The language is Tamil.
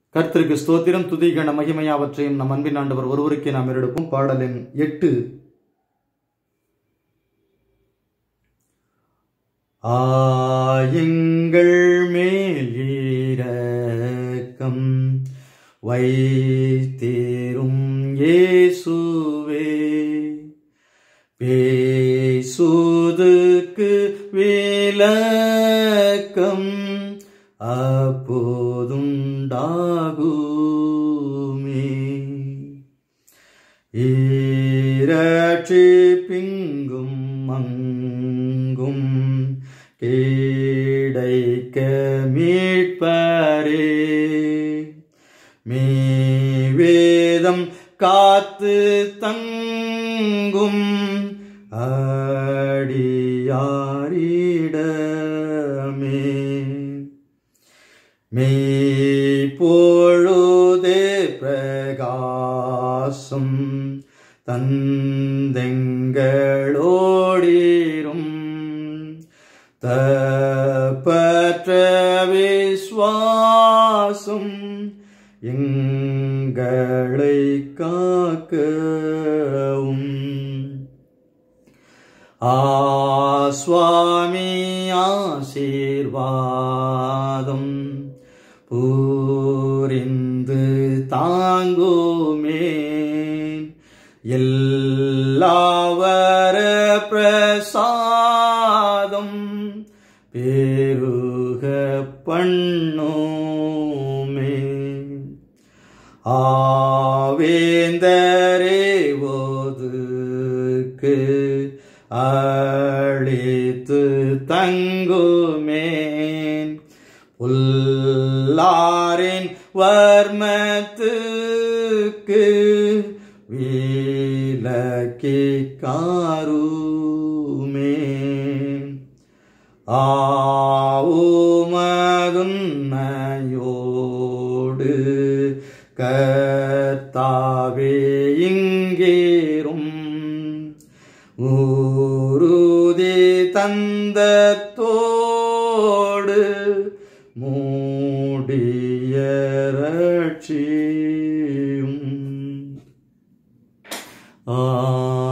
கர்த்தருக்கு ஸ்தோத்திரம் துதிகன மகிமையாவற்றையும் நம் அன்பின் ஆண்டவர் ஒருவருக்கே நாம் எடுப்போம் பாடலின் எட்டு ஆயங்கள் மேல் இரக்கம் வைத்தேரும் இயேசுவே பேசுதுக்கு விளக்கம் அப்போதுண்டாகுமே ஈரட்சி பிங்கும் மங்கும் கிடைக்க மீட்பரே மேவேதம் காத்து தங்கும் அடியாரிடமே மெய்ப்பொழுதே பிரகாசம் தந்தெங்களோடிரும் தப்பற்ற விஸ்வாசம் எங்களை காக்கவும் ஆஸ்வாமி ஆசீர்வாதம் பூரிந்து தாங்குமே எல்லாவர பிரசாதம் பெருக பண்ணுமே ஆவேந்தரே ஓதுக்கு அழித்து தங்குமேன் புல்லாரின் வர்மத்துக்கு விலக்கி காருமே ஆவுமதுன்னையோடு கர்த்தாவே இங்கேரும் ஊருதி தந்தத்தோடு மூடிய ரட்சியும் ஆ